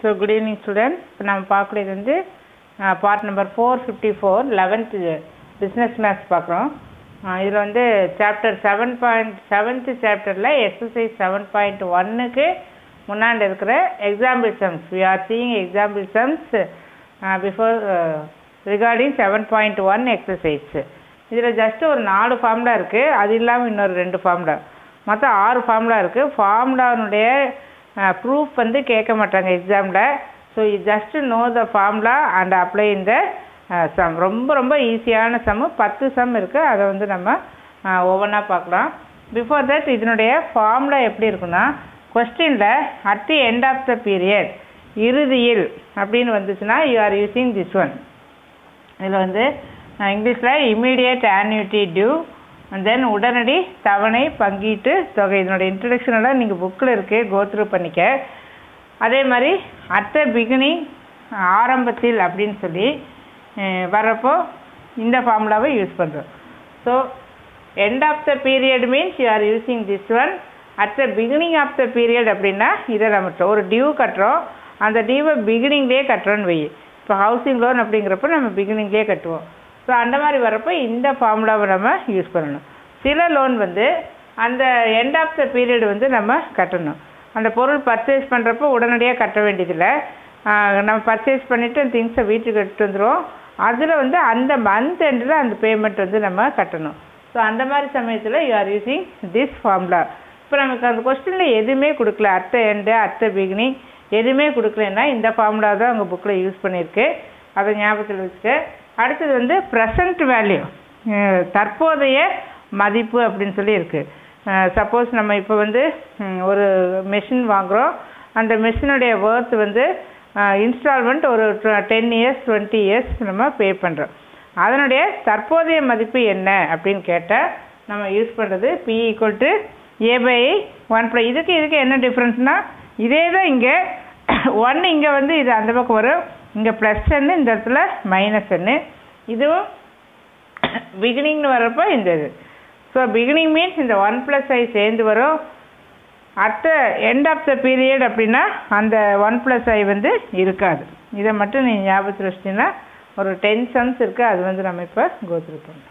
so good evening students இப்போ நம்ம பார்க்கக்கூடியது வந்து part number four fifty four eleventh business maths பார்க்குறோம் இதில் வந்து சாப்டர் செவன் பாயிண்ட் செவன்த்து சாப்டரில் எக்ஸசைஸ் செவன் பாயிண்ட் ஒன்னுக்கு முன்னாடி இருக்கிற example sums we are seeing example sums before regarding seven point one exercise இதில் ஜஸ்ட் ஒரு நாலு ஃபார்முலா இருக்குது அது இல்லாமல் இன்னொரு ரெண்டு ஃபார்முலா மொத்தம் ஆறு ஃபார்முலா இருக்குது ஃபார்முலானுடைய ப்ரூஃப் வந்து கேட்க மாட்டாங்க எக்ஸாமில் so you just know the formula and apply இந்த சம் ரொம்ப ரொம்ப ஈஸியான சம்மு பத்து சம் இருக்குது அதை வந்து நம்ம ஒவ்வொன்றா பார்க்கலாம் பிஃபோர் தட் இதனுடைய ஃபார்முலா எப்படி இருக்குன்னா கொஸ்டினில் at the end of the period இறுதியில் அப்படின்னு வந்துச்சுன்னா you are using this one இதில் வந்து இங்கிலீஷில் immediate annuity due and then உடனடி தவணை பங்கீட்டு தொகை இதனுடைய இன்ட்ரடக்ஷன் எல்லாம் நீங்கள் புக்கில் இருக்குது கோத்ரூ பண்ணிக்க அதே மாதிரி அட் த பிகினிங் ஆரம்பத்தில் அப்படின்னு சொல்லி வரப்போ இந்த ஃபார்முலாவை யூஸ் பண்ணுறோம் so end of the period means you are using this one at the beginning of the period அப்படின்னா இதை நம்ம ஒரு டியூ கட்டுறோம் அந்த டியூவை பிகினிங்லேயே கட்டுறோன்னு வை இப்போ ஹவுசிங் லோன் அப்படிங்கிறப்ப நம்ம பிகினிங்லேயே கட்டுவோம் ஸோ அந்த மாதிரி வரப்போ இந்த ஃபார்முலாவை நம்ம யூஸ் பண்ணணும் சில லோன் வந்து அந்த எண்ட் ஆஃப் த பீரியட் வந்து நம்ம கட்டணும் அந்த பொருள் பர்ச்சேஸ் பண்ணுறப்போ உடனடியாக கட்ட வேண்டியதில்லை நம்ம பர்ச்சேஸ் பண்ணிவிட்டு திங்ஸை வீட்டுக்கு எடுத்துகிட்டு வந்துடுவோம் அதில் வந்து அந்த மந்த் எண்டில் அந்த பேமெண்ட் வந்து நம்ம கட்டணும் ஸோ அந்த மாதிரி சமயத்தில் you are using this formula இப்போ நமக்கு அந்த கொஸ்டினில் எதுவுமே கொடுக்கல அத்த எண்டு அத்த பிகினிங் எதுவுமே கொடுக்கலன்னா இந்த ஃபார்முலா தான் உங்கள் புக்கில் யூஸ் பண்ணியிருக்கு அதை ஞாபகத்தில் வச்சுக்க அடுத்தது வந்து ப்ரெசன்ட் வேல்யூ தற்போதைய மதிப்பு அப்படின்னு சொல்லி இருக்குது சப்போஸ் நம்ம இப்போ வந்து ஒரு மெஷின் வாங்குகிறோம் அந்த மெஷினுடைய ஒர்த் வந்து இன்ஸ்டால்மெண்ட் ஒரு டென் இயர்ஸ் டுவெண்ட்டி இயர்ஸ் நம்ம பே பண்ணுறோம் அதனுடைய தற்போதைய மதிப்பு என்ன அப்படின்னு கேட்டால் நம்ம யூஸ் பண்ணுறது P equal to A by one plus இதுக்கு இதுக்கு என்ன டிஃப்ரென்ஸ்னால் இதே தான் இங்கே ஒன் இங்கே வந்து இது அந்த பக்கம் வரும் இங்கே ப்ளஸ் டென்னு இந்த இடத்துல மைனஸ் டென்னு இதுவும் பிகினிங்னு வர்றப்போ இந்த இது ஸோ பிகினிங் மீன்ஸ் இந்த ஒன் ப்ளஸ் ஐ சேர்ந்து வரும் at end of the period அப்படின்னா அந்த ஒன் ப்ளஸ் ஐ வந்து இருக்காது இதை மட்டும் நீ ஞாபகத்தில் வச்சிட்டிங்கன்னா ஒரு டென் சம்ஸ் இருக்குது அது வந்து நம்ம இப்போ கோத்ரூ பண்ணலாம்